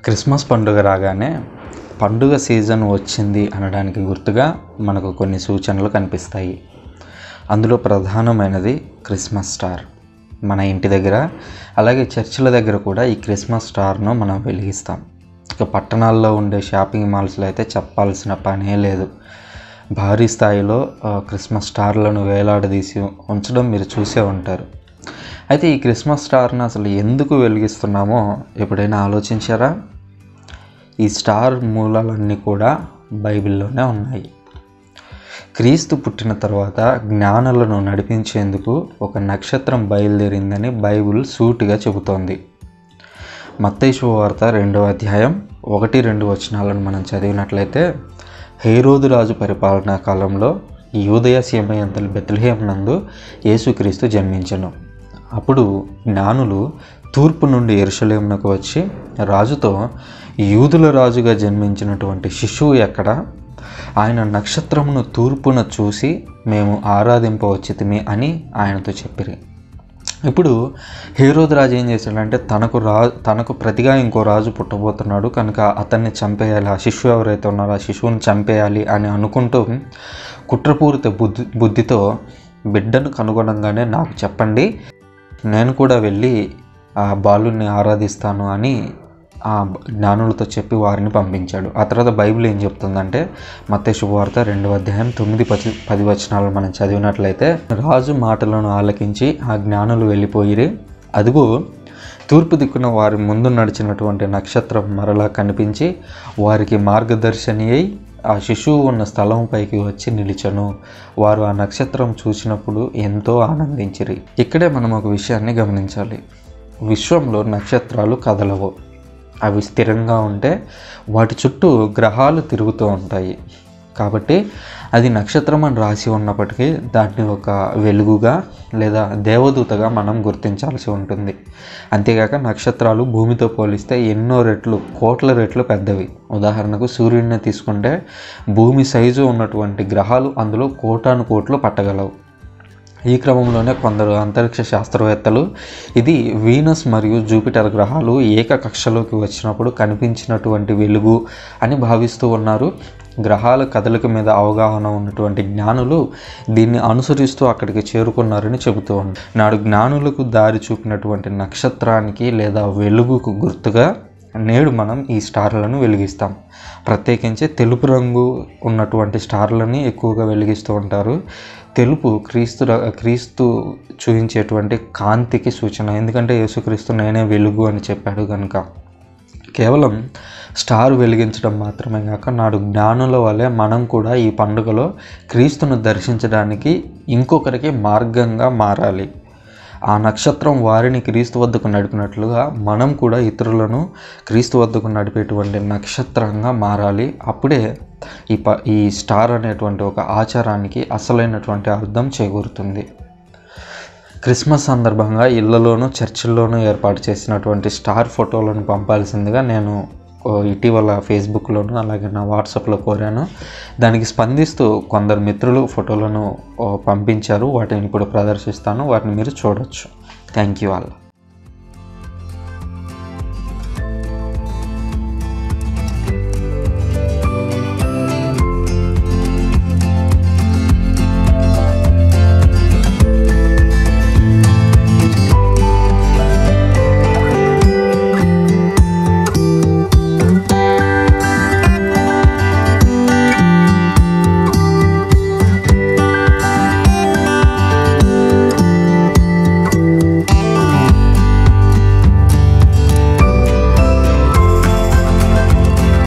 Christmas పండుగ రాగానే పండుగ సీజన్ వచ్చింది అనడానికి గుర్తుగా మనకు కొన్ని సూచనలు కనిపిస్తాయి అందులో ప్రధానమైనది క్రిస్మస్ స్టార్ మన ఇంటి దగ్గర అలాగే చర్చిల దగ్గర కూడా ఈ క్రిస్మస్ స్టార్ను మనం వెలిగిస్తాం ఇక పట్టణాల్లో ఉండే షాపింగ్ మాల్స్లో అయితే చెప్పాల్సిన పనే లేదు భారీ స్థాయిలో ఆ, క్రిస్మస్ స్టార్లను వేలాడదీసి ఉంచడం మీరు చూసే ఉంటారు అయితే ఈ క్రిస్మస్ స్టార్ను అసలు ఎందుకు వెలిగిస్తున్నామో ఎప్పుడైనా ఆలోచించారా ఈ స్టార్ మూలాలన్నీ కూడా బైబిల్లోనే ఉన్నాయి క్రీస్తు పుట్టిన తర్వాత జ్ఞానులను నడిపించేందుకు ఒక నక్షత్రం బయలుదేరిందని బైబిల్ సూటిగా చెబుతోంది మత్తయి వార్త రెండవ అధ్యాయం ఒకటి రెండు వచనాలను మనం చదివినట్లయితే హేరోదు రాజు పరిపాలనా కాలంలో యూదయ సీమయంతలు బెత్లహేం నందు యేసుక్రీస్తు జన్మించను అప్పుడు జ్ఞానులు తూర్పు నుండి ఎరుషలేమునకు వచ్చి రాజుతో యూదుల రాజుగా జన్మించినటువంటి శిశువు ఎక్కడ ఆయన నక్షత్రమును తూర్పున చూసి మేము ఆరాధింపవచ్చితిమి అని ఆయనతో చెప్పిరి ఇప్పుడు హీరోద్ రాజు ఏం చేశాడంటే తనకు రా తనకు ప్రతిగా ఇంకో రాజు పుట్టబోతున్నాడు కనుక అతన్ని చంపేయాలి ఆ శిశువు ఎవరైతే ఉన్నారో ఆ శిశువుని చంపేయాలి అని అనుకుంటూ కుట్రపూరిత బుద్ధి బుద్ధితో బిడ్డను కనుగొనంగానే నాకు చెప్పండి నేను కూడా వెళ్ళి ఆ బాలుని ఆరాధిస్తాను అని ఆ జ్ఞానులతో చెప్పి వారిని పంపించాడు ఆ తర్వాత బైబిల్ ఏం చెప్తుందంటే మత్తే శుభవార్త రెండవ అధ్యాయం తొమ్మిది పది పది వచనాలు మనం చదివినట్లయితే రాజు మాటలను ఆలకించి ఆ జ్ఞానులు వెళ్ళిపోయిరి అదిగో తూర్పు దిక్కున వారి ముందు నడిచినటువంటి నక్షత్రం మరలా కనిపించి వారికి మార్గదర్శని అయి ఆ శిశువు ఉన్న స్థలం పైకి వచ్చి నిలిచను వారు ఆ నక్షత్రం చూసినప్పుడు ఎంతో ఆనందించిరి ఇక్కడే మనం ఒక విషయాన్ని గమనించాలి విశ్వంలో నక్షత్రాలు కదలవు అవి స్థిరంగా ఉంటే వాటి చుట్టూ గ్రహాలు తిరుగుతూ ఉంటాయి కాబట్టి అది నక్షత్రం అని రాసి ఉన్నప్పటికీ దాన్ని ఒక వెలుగుగా లేదా దేవదూతగా మనం గుర్తించాల్సి ఉంటుంది అంతేకాక నక్షత్రాలు భూమితో పోలిస్తే ఎన్నో రెట్లు కోట్ల రెట్లు పెద్దవి ఉదాహరణకు సూర్యుడిని తీసుకుంటే భూమి సైజు ఉన్నటువంటి గ్రహాలు అందులో కోటాను కోట్లు పట్టగలవు ఈ క్రమంలోనే కొందరు అంతరిక్ష శాస్త్రవేత్తలు ఇది వీనస్ మరియు జూపిటర్ గ్రహాలు ఏక కక్షలోకి వచ్చినప్పుడు కనిపించినటువంటి వెలుగు అని భావిస్తూ ఉన్నారు గ్రహాల కదలిక మీద అవగాహన ఉన్నటువంటి జ్ఞానులు దీన్ని అనుసరిస్తూ అక్కడికి చేరుకున్నారని చెబుతూ ఉన్నారు నాడు జ్ఞానులకు దారి చూపినటువంటి నక్షత్రానికి లేదా వెలుగుకు గుర్తుగా నేడు మనం ఈ స్టార్లను వెలిగిస్తాం ప్రత్యేకించి తెలుపు రంగు ఉన్నటువంటి స్టార్లని ఎక్కువగా వెలిగిస్తూ ఉంటారు తెలుపు క్రీస్తు ర- క్రీస్తు చూపించేటువంటి కాంతికి సూచన ఎందుకంటే యేసుక్రీస్తు నేనే వెలుగు అని చెప్పాడు కనుక కేవలం స్టార్ వెలిగించడం మాత్రమే కాక నాడు జ్ఞానుల వలె మనం కూడా ఈ పండుగలో క్రీస్తును దర్శించడానికి ఇంకొకరికి మార్గంగా మారాలి ఆ నక్షత్రం వారిని క్రీస్తు వద్దకు నడిపినట్లుగా మనం కూడా ఇతరులను క్రీస్తు వద్దకు నడిపేటువంటి నక్షత్రంగా మారాలి అప్పుడే ఈ ప ఈ స్టార్ అనేటువంటి ఒక ఆచారానికి అసలైనటువంటి అర్థం చేకూరుతుంది క్రిస్మస్ సందర్భంగా ఇళ్లలోనూ చర్చిల్లోనూ ఏర్పాటు చేసినటువంటి స్టార్ ఫోటోలను పంపాల్సిందిగా నేను ఓ ఇటీవల ఫేస్బుక్లోను అలాగే నా వాట్సాప్లో కోరాను దానికి స్పందిస్తూ కొందరు మిత్రులు ఫోటోలను ఓ, పంపించారు వాటిని ఇప్పుడు ప్రదర్శిస్తాను వాటిని మీరు చూడొచ్చు థ్యాంక్ యూ ఆల్